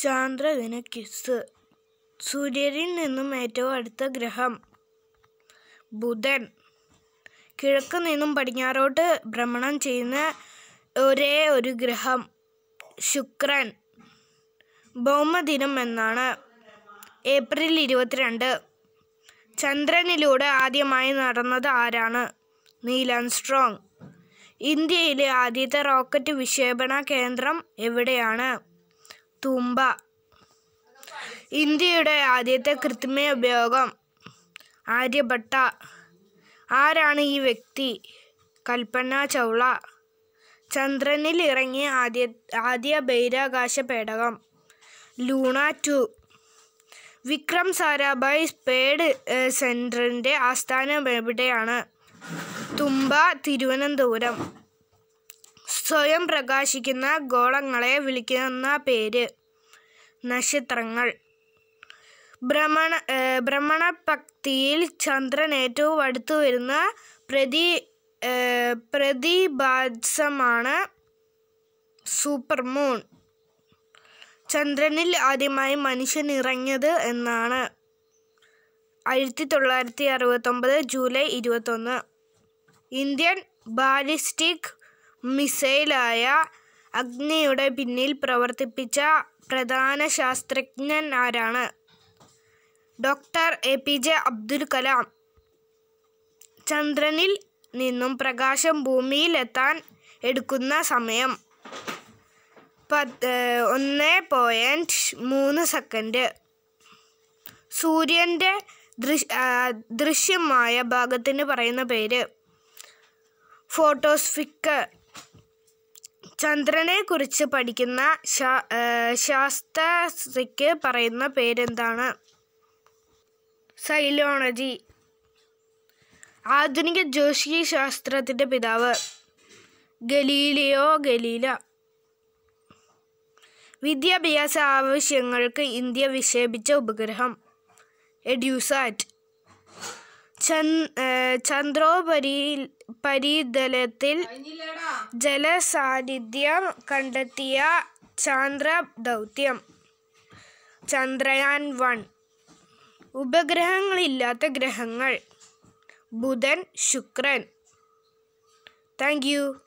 ചാന്ദ്രദിന quiz സൂര്യനിൽ നിന്നും ഏറ്റവും അടുത്ത ഗ്രഹം ബുധൻ കിഴക്ക് നിന്നും പടിഞ്ഞാറോട്ട് ഭ്രമണം ചെയ്യുന്ന ഒരേ ഒരു ഗ്രഹം ശുക്രൻ ഭൗമദിനം എന്നാണ് ഏപ്രിൽ ഇരുപത്തിരണ്ട് ചന്ദ്രനിലൂടെ ആദ്യമായി നടന്നത് ആരാണ് നീൽ ആംസ്ട്രോങ് ഇന്ത്യയിലെ ആദ്യത്തെ റോക്കറ്റ് വിക്ഷേപണ കേന്ദ്രം എവിടെയാണ് തുമ്പ ഇന്ത്യയുടെ ആദ്യത്തെ കൃത്രിമ ഉപയോഗം ആര്യഭട്ട ആരാണ് ഈ വ്യക്തി കൽപ്പന ചൗള ചന്ദ്രനിൽ ഇറങ്ങിയ ആദ്യ ആദ്യ ബഹിരാകാശ പേടകം Luna two Vikram Sarabhai space സെൻറ്ററിൻ്റെ ആസ്ഥാനം എവിടെയാണ് തുമ്പ തിരുവനന്തപുരം സ്വയം പ്രകാശിക്കുന്ന ഗോളങ്ങളെ വിളിക്കുന്ന പേര് നക്ഷത്രങ്ങൾ ഭ്രമണ ഏഹ് ഭ്രമണപക്തിയിൽ ചന്ദ്രൻ ഏറ്റവും അടുത്തു വരുന്ന പ്രതി ഏഹ് പ്രതിഭാസമാണ് സൂപ്പർമൂൺ ചന്ദ്രനിൽ ആദ്യമായി മനുഷ്യൻ ഇറങ്ങിയത് എന്നാണ് ആയിരത്തി തൊള്ളായിരത്തി അറുപത്തൊമ്പത് ജൂലൈ ഇരുപത്തൊന്ന് ഇന്ത്യൻ ബാലിസ്റ്റിക് മിസൈലായ അഗ്നിയുടെ പിന്നിൽ പ്രവർത്തിപ്പിച്ച പ്രധാന ശാസ്ത്രജ്ഞൻ ആരാണ് doctor A P J Abdul Kalam ചന്ദ്രനിൽ നിന്നും പ്രകാശം ഭൂമിയിൽ എത്താൻ എടുക്കുന്ന സമയം പത്ത് ഒന്ന് പോയിൻറ്റ് മൂന്ന് സെക്കൻഡ് സൂര്യൻ്റെ ദൃശ് ആ, ദൃശ്യമായ ഭാഗത്തിന് പറയുന്ന പേര് ഫോട്ടോസ്ഫിക്ക് ചന്ദ്രനെ കുറിച്ച് പഠിക്കുന്ന ശാ- ആ, ശാസ്ത്രജ്ഞയ്ക്ക് പറയുന്ന പേരെന്താണ് സൈലോണജി ആധുനിക ജ്യോതിഷ ശാസ്ത്രത്തിൻ്റെ പിതാവ് ഗലീലിയോ ഗലീല വിദ്യാഭ്യാസ ആവശ്യങ്ങൾക്ക് ഇന്ത്യ വിക്ഷേപിച്ച ഉപഗ്രഹം എഡ്യൂസാറ്റ് ചന്ദ് ഏഹ് ചന്ദ്രോപരി പരിതലത്തിൽ ജലസാന്നിധ്യം കണ്ടെത്തിയ ചാന്ദ്ര ദൗത്യം ചന്ദ്രയാൻ വൺ ഉപഗ്രഹങ്ങളില്ലാത്ത ഗ്രഹങ്ങൾ ബുധൻ ശുക്രൻ താങ്ക് യു